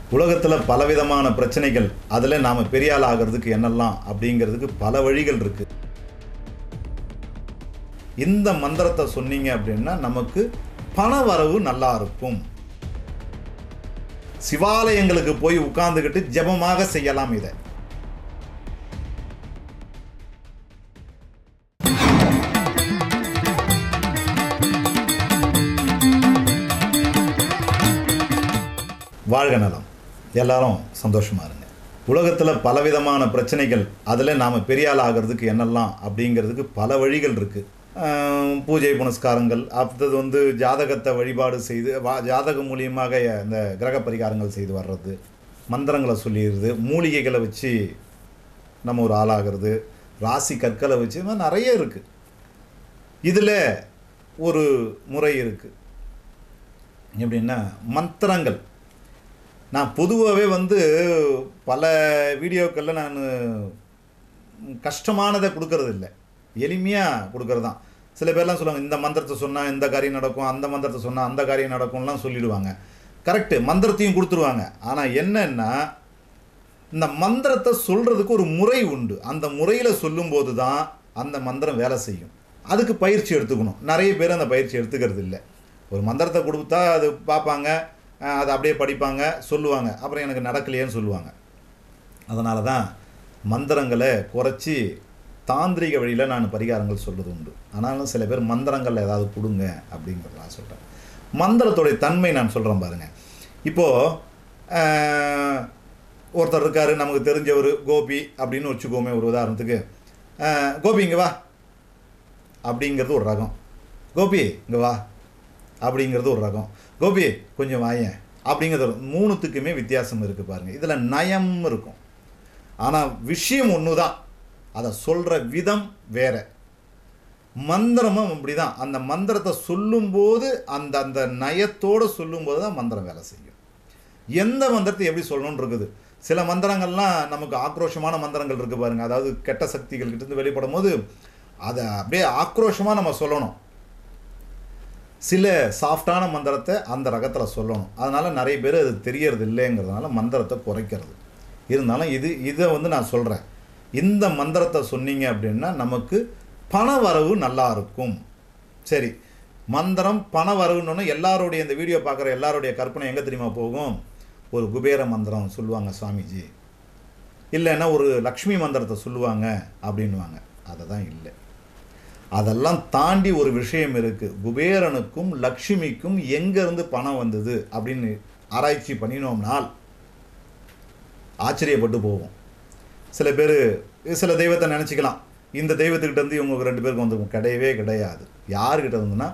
உலகத்தில் பலவிதமான பிரச்சனைகள் அதில் நாம் பெரிய ஆள் ஆகிறதுக்கு என்னெல்லாம் அப்படிங்கிறதுக்கு பல வழிகள் இருக்குது இந்த மந்திரத்தை சொன்னீங்க அப்படின்னா நமக்கு பண வரவு நல்லா இருக்கும் சிவாலயங்களுக்கு போய் உட்கார்ந்துக்கிட்டு ஜெபமாக செய்யலாம் இதை வாழ்க நலம் எல்லாரும் சந்தோஷமா இருங்க உலகத்தில் பலவிதமான பிரச்சனைகள் அதில் நாம் பெரிய ஆள் ஆகிறதுக்கு என்னெல்லாம் அப்படிங்கிறதுக்கு பல வழிகள் இருக்குது பூஜை புனஸ்காரங்கள் அடுத்தது வந்து ஜாதகத்தை வழிபாடு செய்து வா ஜாதகம் மூலியமாக இந்த கிரக பரிகாரங்கள் செய்து வர்றது மந்திரங்களை சொல்லிடுறது மூலிகைகளை வச்சு நம்ம ஒரு ஆளாகிறது ராசி கற்களை வச்சு இது மாதிரி நிறைய இருக்குது இதில் ஒரு முறை இருக்குது எப்படின்னா மந்திரங்கள் நான் பொதுவாகவே வந்து பல வீடியோக்களில் நான் கஷ்டமானதை கொடுக்கறது இல்லை எளிமையாக கொடுக்கறது தான் சில பேர்லாம் சொல்லுவாங்க இந்த மந்திரத்தை சொன்னால் இந்த காரியம் நடக்கும் அந்த மந்திரத்தை சொன்னால் அந்த காரியம் நடக்கும்லாம் சொல்லிடுவாங்க கரெக்டு மந்திரத்தையும் கொடுத்துருவாங்க ஆனால் என்னன்னா இந்த மந்திரத்தை சொல்கிறதுக்கு ஒரு முறை உண்டு அந்த முறையில் சொல்லும்போது தான் அந்த மந்திரம் வேலை செய்யும் அதுக்கு பயிற்சி எடுத்துக்கணும் நிறைய பேர் அந்த பயிற்சி எடுத்துக்கிறது இல்லை ஒரு மந்திரத்தை கொடுத்தா அது பார்ப்பாங்க அஹ் அதை அப்படியே படிப்பாங்க சொல்லுவாங்க அப்புறம் எனக்கு நடக்கலையேன்னு சொல்லுவாங்க அதனால தான் மந்திரங்களை குறைச்சி தாந்திரிக வழியில் நான் பரிகாரங்கள் சொல்கிறது உண்டு ஆனாலும் சில பேர் மந்திரங்கள் ஏதாவது கொடுங்க அப்படிங்கிறத நான் சொல்கிறேன் மந்திரத்துடைய தன்மை நான் சொல்கிறேன் பாருங்கள் இப்போது ஒருத்தர் இருக்கார் நமக்கு தெரிஞ்சவர் கோபி அப்படின்னு வச்சுக்கோமே ஒரு உதாரணத்துக்கு அஹ், கோபி இங்கே வா அப்படிங்கிறது ஒரு ரகம் கோபி இங்கே வா அப்படிங்கிறது ஒரு ரகம் கோபி கொஞ்சம் வாயேன் அப்படிங்கிறது ஒரு- மூணுத்துக்குமே வித்தியாசம் இருக்குது பாருங்கள் இதில் நயம் இருக்கும் ஆனால் விஷயம் ஒன்று தான் அதை சொல்கிற விதம் வேற மந்திரமும் அப்படி தான் அந்த மந்திரத்தை சொல்லும்போது அந்த அந்த நயத்தோடு சொல்லும்போது தான் மந்திரம் வேலை செய்யும் எந்த மந்திரத்தை எப்படி சொல்லணும்னு இருக்குது சில மந்திரங்கள்லாம் நமக்கு ஆக்ரோஷமான மந்திரங்கள் இருக்குது பாருங்க அதாவது கெட்ட சக்திகள் கிட்ட இருந்து வெளிப்படும் போது அதை அப்படியே ஆக்ரோஷமாக நம்ம சொல்லணும் சில சாஃப்டான மந்திரத்தை அந்த ரகத்தில் சொல்லணும் அதனால் நிறைய பேர் அது தெரியறது இல்லைங்கிறதுனால மந்திரத்தை குறைக்கிறது இருந்தாலும் இது இதை வந்து நான் சொல்கிறேன் இந்த மந்திரத்தை சொன்னீங்க அப்படின்னா நமக்கு பண வரவு நல்லா இருக்கும் சரி மந்திரம் பண வரவுன்னு எல்லாருடைய இந்த வீடியோ பார்க்குற எல்லாருடைய கற்பனை எங்கே தெரியுமா போகும் ஒரு குபேர மந்திரம் சொல்லுவாங்க சுவாமிஜி இல்லைன்னா ஒரு லக்ஷ்மி மந்திரத்தை சொல்லுவாங்க அப்படின்வாங்க அதை தான் இல்லை அதெல்லாம் தாண்டி ஒரு விஷயம் இருக்குது குபேரனுக்கும் லக்ஷ்மிக்கும் எங்கேருந்து பணம் வந்தது அப்படின்னு ஆராய்ச்சி பண்ணினோம்னால் ஆச்சரியப்பட்டு போவோம் சில பேர் சில தெய்வத்தை நினச்சிக்கலாம் இந்த தெய்வத்துக்கிட்ட இருந்து இவங்க ரெண்டு பேருக்கு வந்து கிடையவே கிடையாது யாருக்கிட்ட இருந்துன்னா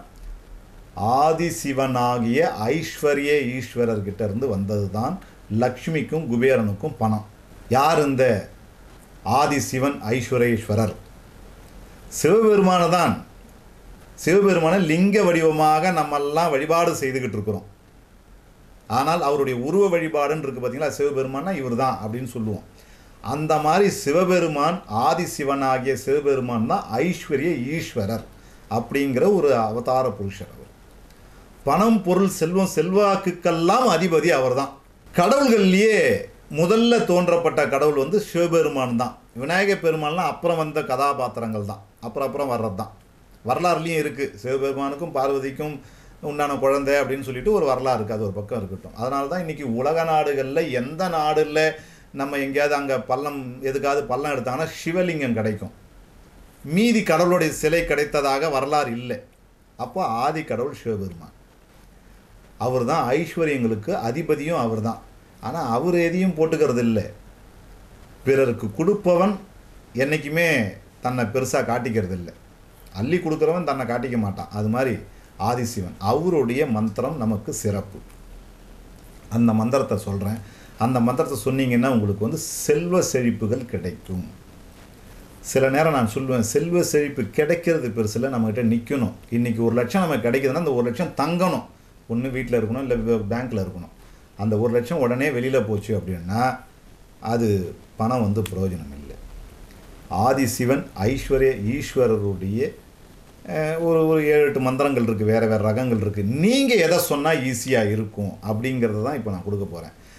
ஆதிசிவனாகிய ஐஸ்வர்ய ஈஸ்வரர்கிட்ட இருந்து வந்தது தான் லக்ஷ்மிக்கும் குபேரனுக்கும் பணம் யார் இந்த ஆதிசிவன் ஐஸ்வரேஸ்வரர் சிவபெருமான தான் சிவபெருமானை லிங்க வடிவமாக நம்மெல்லாம் வழிபாடு செய்துக்கிட்டு இருக்கிறோம் ஆனால் அவருடைய உருவ வழிபாடுன்னு இருக்குது பார்த்தீங்களா சிவபெருமான்னா இவர் தான் அப்படின்னு சொல்லுவோம் அந்த மாதிரி சிவபெருமான் ஆதி சிவனாகிய சிவபெருமான் தான் ஐஸ்வர்ய ஈஸ்வரர் அப்படிங்கிற ஒரு அவதார புருஷர் அவர் பணம் பொருள் செல்வம் செல்வாக்குக்கெல்லாம் அதிபதி அவர்தான் கடவுள்கள்லேயே முதல்ல தோன்றப்பட்ட கடவுள் வந்து சிவபெருமான் தான் விநாயக பெருமான்லாம் அப்புறம் வந்த கதாபாத்திரங்கள் தான் அப்புறம் அப்புறம் வர்றது தான் வரலாறுலேயும் இருக்குது சிவபெருமானுக்கும் பார்வதிக்கும் உண்டான குழந்தை அப்படின்னு சொல்லிட்டு ஒரு வரலாறு இருக்குது அது ஒரு பக்கம் இருக்கட்டும் அதனால தான் இன்றைக்கி உலக நாடுகளில் எந்த நாடுல நம்ம எங்கேயாவது அங்கே பள்ளம் எதுக்காவது பள்ளம் எடுத்தாங்கன்னா சிவலிங்கம் கிடைக்கும் மீதி கடவுளுடைய சிலை கிடைத்ததாக வரலாறு இல்லை அப்போ ஆதி கடவுள் சிவபெருமான் அவர் தான் ஐஸ்வர்யங்களுக்கு அதிபதியும் அவர் தான் ஆனால் அவர் எதையும் போட்டுக்கிறது இல்லை பிறருக்கு கொடுப்பவன் என்றைக்குமே தன்னை பெருசாக காட்டிக்கிறது இல்லை அள்ளி கொடுக்குறவன் தன்னை காட்டிக்க மாட்டான் அது மாதிரி ஆதிசிவன் அவருடைய மந்திரம் நமக்கு சிறப்பு அந்த மந்திரத்தை சொல்கிறேன் அந்த மந்திரத்தை சொன்னீங்கன்னா உங்களுக்கு வந்து செல்வ செழிப்புகள் கிடைக்கும் சில நேரம் நான் சொல்லுவேன் செல்வ செழிப்பு கிடைக்கிறது பெருசில் நம்மக்கிட்ட நிற்கணும் இன்றைக்கி ஒரு லட்சம் நமக்கு கிடைக்குதுன்னா அந்த ஒரு லட்சம் தங்கணும் ஒன்று வீட்டில் இருக்கணும் இல்லை பேங்க்கில் இருக்கணும் அந்த ஒரு லட்சம் உடனே வெளியில் போச்சு அப்படின்னா அது பணம் வந்து பிரயோஜனம் இல்லை ஆதிசிவன் ஐஸ்வர்ய ஈஸ்வரருடைய அஹ், ஒரு ஒரு ஏழு எட்டு மந்திரங்கள் இருக்குது வேறு வேறு ரகங்கள் இருக்குது நீங்கள் எதை சொன்னால் ஈஸியாக இருக்கும் அப்படிங்கிறது தான் இப்போ நான் கொடுக்க போகிறேன்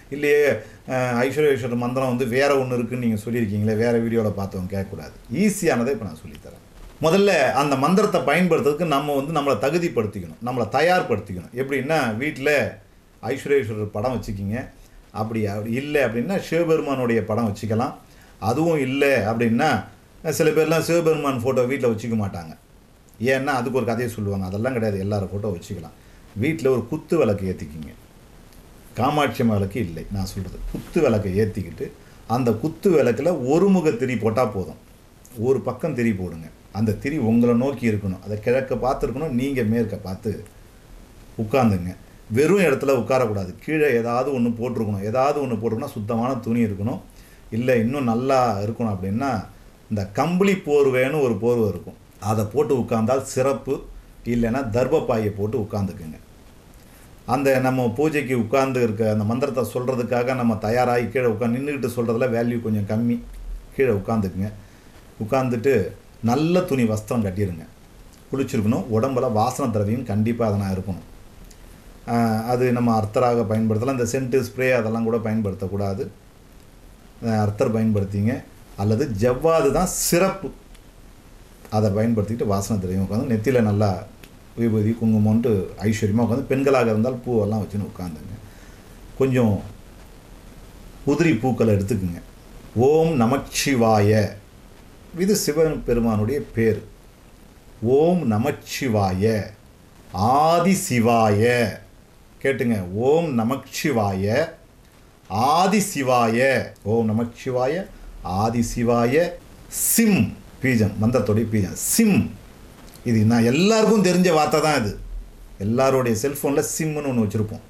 இல்லையே அஹ், ஐஸ்வர்யேஸ்வரர் மந்திரம் வந்து வேற ஒன்று இருக்குன்னு நீங்கள் சொல்லியிருக்கீங்களே வேற வீடியோவில் பார்த்தவங்க கேட்கக்கூடாது ஈஸியானதை இப்போ நான் சொல்லித்தரேன் முதல்ல அந்த மந்திரத்தை பயன்படுத்துறதுக்கு நம்ம வந்து நம்மளை தகுதிப்படுத்திக்கணும் நம்மளை தயார்படுத்திக்கணும் எப்படின்னா வீட்டில் ஐஸ்வர்யேஸ்வரர் படம் வச்சுக்கிங்க அப்படி அப்படி இல்லை அப்படின்னா சிவபெருமானுடைய படம் வச்சுக்கலாம் அதுவும் இல்லை அப்படின்னா சில பேர்லாம் சிவபெருமான் ஃபோட்டோ வீட்டில் வச்சுக்க மாட்டாங்க ஏன்னா அதுக்கு ஒரு கதையை சொல்லுவாங்க அதெல்லாம் கிடையாது எல்லாரும் ஃபோட்டோ வச்சுக்கலாம் வீட்டில் ஒரு குத்து விளக்கு ஏற்றிக்கிங்க காமாட்சி அம்மா விளக்கு இல்லை நான் சொல்கிறது குத்து விளக்கை ஏற்றிக்கிட்டு அந்த குத்து விளக்கில் ஒரு முக திரி போட்டால் போதும் ஒரு பக்கம் திரி போடுங்க அந்த திரி உங்களை நோக்கி இருக்கணும் அதை கிழக்க பார்த்துருக்கணும் நீங்கள் மேற்க பார்த்து உட்காந்துங்க வெறும் இடத்துல உட்காரக்கூடாது கீழே ஏதாவது ஒன்று போட்டிருக்கணும் ஏதாவது ஒன்று போட்டிருக்கணும் சுத்தமான துணி இருக்கணும் இல்லை இன்னும் நல்லா இருக்கணும் அப்படின்னா இந்த கம்பளி போர்வேன்னு ஒரு போர்வை இருக்கும் அதை போட்டு உட்கார்ந்தால் சிறப்பு இல்லைன்னா தர்பப்பாயை போட்டு உட்காந்துக்குங்க அந்த நம்ம பூஜைக்கு உட்கார்ந்து இருக்க அந்த மந்திரத்தை சொல்கிறதுக்காக நம்ம தயாராகி கீழே உட்காந்து நின்றுக்கிட்டு சொல்கிறதுல வேல்யூ கொஞ்சம் கம்மி கீழே உட்காந்துக்குங்க உட்காந்துட்டு நல்ல துணி வஸ்திரம் கட்டிடுங்க குளிச்சிருக்கணும் உடம்புல வாசன திரவியம் கண்டிப்பாக அதனால் இருக்கணும் ஆஹ் அது நம்ம அர்த்தராக பயன்படுத்தலாம் இந்த சென்ட்டு ஸ்ப்ரே அதெல்லாம் கூட பயன்படுத்தக்கூடாது ஆஹ் அர்த்தர் பயன்படுத்திங்க அல்லது ஜவ்வாது தான் சிறப்பு அதை பயன்படுத்திக்கிட்டு வாசனை திரவியம் உட்காந்து நெத்தியில் நல்லா விபூதி குங்குமம்ன்ட்டு ஐஸ்வர்யமாக உட்காந்து பெண்களாக இருந்தால் பூவெல்லாம் வச்சுன்னு உட்காந்துங்க கொஞ்சம் உதிரி பூக்களை எடுத்துக்குங்க ஓம் நமச்சிவாய இது சிவன் பெருமானுடைய பேர் ஓம் நமச்சிவாய ஆதி சிவாய கேட்டுங்க ஓம் நமச்சிவாய ஆதி சிவாய ஓம் நமச்சிவாய ஆதி சிவாய சிம் பீஜம் மந்திரத்துடைய பீஜம் சிம் இது நான் எல்லாருக்கும் தெரிஞ்ச வார்த்தை தான் இது எல்லாருடைய செல்ஃபோனில் சிம்னு ஒன்று வச்சுருப்போம்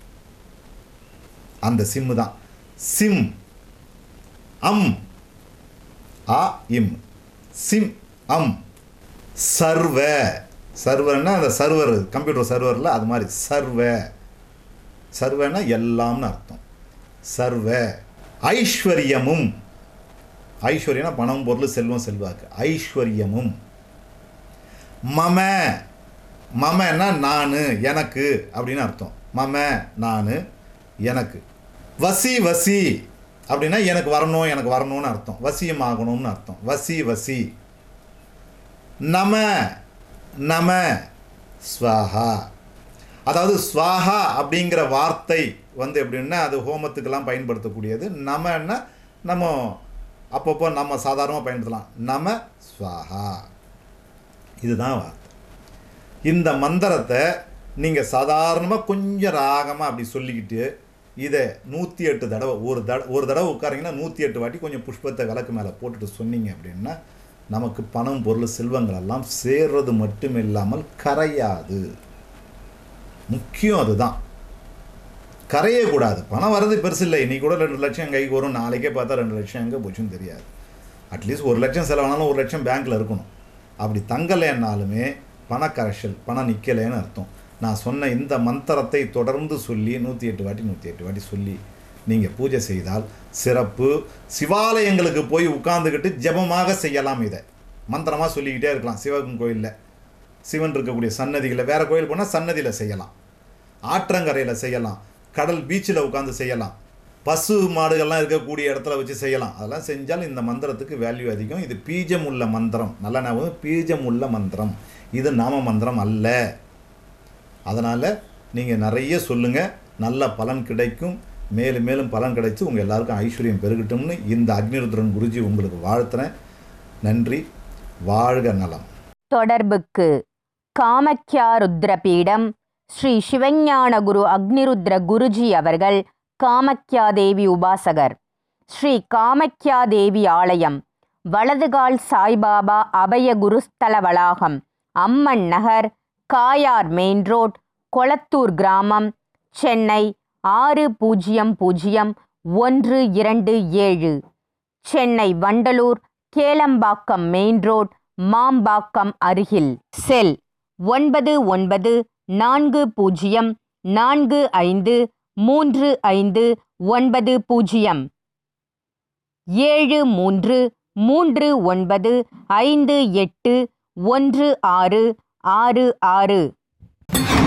அந்த சிம்மு தான் சிம் அம் ஆ இம் சிம் அம் சர்வ சர்வர்னா அந்த சர்வர் கம்ப்யூட்டர் சர்வரில் அது மாதிரி சர்வ சர்வனா எல்லாம்னு அர்த்தம் சர்வ ஐஸ்வர்யமும் ஐஸ்வர்யனா பணம் பொருள் செல்வம் செல்வாக்கு ஐஸ்வர்யமும் மம மமன்னா நான் எனக்கு அப்படின்னு அர்த்தம் மம நான் எனக்கு வசி வசி அப்படின்னா எனக்கு வரணும் எனக்கு வரணும்னு அர்த்தம் வசியம் ஆகணும்னு அர்த்தம் வசி வசி நம நம ஸ்வாஹா அதாவது ஸ்வாஹா அப்படிங்கிற வார்த்தை வந்து எப்படின்னா அது ஹோமத்துக்கெல்லாம் பயன்படுத்தக்கூடியது நமன்னா நம்ம அப்பப்போ நம்ம சாதாரணமாக பயன்படுத்தலாம் நம ஸ்வாஹா இதுதான் வார்த்தை இந்த மந்திரத்தை நீங்கள் சாதாரணமாக கொஞ்சம் ராகமாக அப்படி சொல்லிக்கிட்டு இதை நூற்றி எட்டு தடவை ஒரு தட ஒரு தடவை உட்காரிங்கன்னா நூற்றி எட்டு வாட்டி கொஞ்சம் புஷ்பத்தை விளக்கு மேலே போட்டுட்டு சொன்னீங்க அப்படின்னா நமக்கு பணம் பொருள் செல்வங்கள் எல்லாம் சேர்றது மட்டும் இல்லாமல் கரையாது முக்கியம் அதுதான் கரையே கூடாது பணம் வர்றது பெருசு இல்லை இன்னைக்கு கூட ரெண்டு லட்சம் என் கைக்கு வரும் நாளைக்கே பார்த்தா ரெண்டு லட்சம் எங்கே போச்சுன்னு தெரியாது அட்லீஸ்ட் ஒரு லட்சம் செலவானாலும் ஒரு லட்சம் பேங்க்கில் இருக்கணும் அப்படி தங்கலைன்னாலுமே பண கரைச்சல் பணம் நிற்கலைன்னு அர்த்தம் நான் சொன்ன இந்த மந்திரத்தை தொடர்ந்து சொல்லி நூற்றி எட்டு வாட்டி நூற்றி எட்டு வாட்டி சொல்லி நீங்கள் பூஜை செய்தால் சிறப்பு சிவாலயங்களுக்கு போய் உட்கார்ந்துக்கிட்டு ஜெபமாக செய்யலாம் இதை மந்திரமாக சொல்லிக்கிட்டே இருக்கலாம் சிவன் கோயிலில் சிவன் இருக்கக்கூடிய சன்னதிகளில் வேறு கோயில் போனால் சன்னதியில் செய்யலாம் ஆற்றங்கரையில் செய்யலாம் கடல் பீச்சில் உட்காந்து செய்யலாம் பசு மாடுகள்லாம் இருக்கக்கூடிய இடத்துல வச்சு செய்யலாம் அதெல்லாம் செஞ்சால் இந்த மந்திரத்துக்கு வேல்யூ அதிகம் இது பீஜம் உள்ள மந்திரம் நல்லா நான் பீஜம் உள்ள மந்திரம் இது நாம மந்திரம் அல்ல அதனால் நீங்கள் நிறைய சொல்லுங்கள் நல்ல பலன் கிடைக்கும் மேலும் மேலும் பலன் கிடைச்சு உங்கள் எல்லாருக்கும் ஐஸ்வர்யம் பெருகட்டும்னு இந்த அக்னிருத்ரன் குருஜி உங்களுக்கு வாழ்த்துறேன் நன்றி வாழ்க நலம் தொடர்புக்கு காமக்யா ருத்ரபீடம் ஸ்ரீ சிவஞான குரு அக்னிருத்ர குருஜி அவர்கள் காமக்யா தேவி உபாசகர் ஸ்ரீ காமக்யா தேவி ஆலயம் வலதுகால் சாய்பாபா அபய குருஸ்தல வளாகம் அம்மன் நகர் காயார் மெயின் ரோட் கொளத்தூர் கிராமம் சென்னை ஆறு பூஜ்ஜியம் பூஜ்ஜியம் ஒன்று இரண்டு ஏழு சென்னை வண்டலூர் கேளம்பாக்கம் மெயின் ரோட் மாம்பாக்கம் அருகில் செல் ஒன்பது ஒன்பது நான்கு பூஜ்ஜியம் நான்கு ஐந்து மூன்று ஐந்து ஒன்பது பூஜ்ஜியம் ஏழு மூன்று மூன்று ஒன்பது ஐந்து எட்டு ஒன்று ஆறு ஆறு ஆறு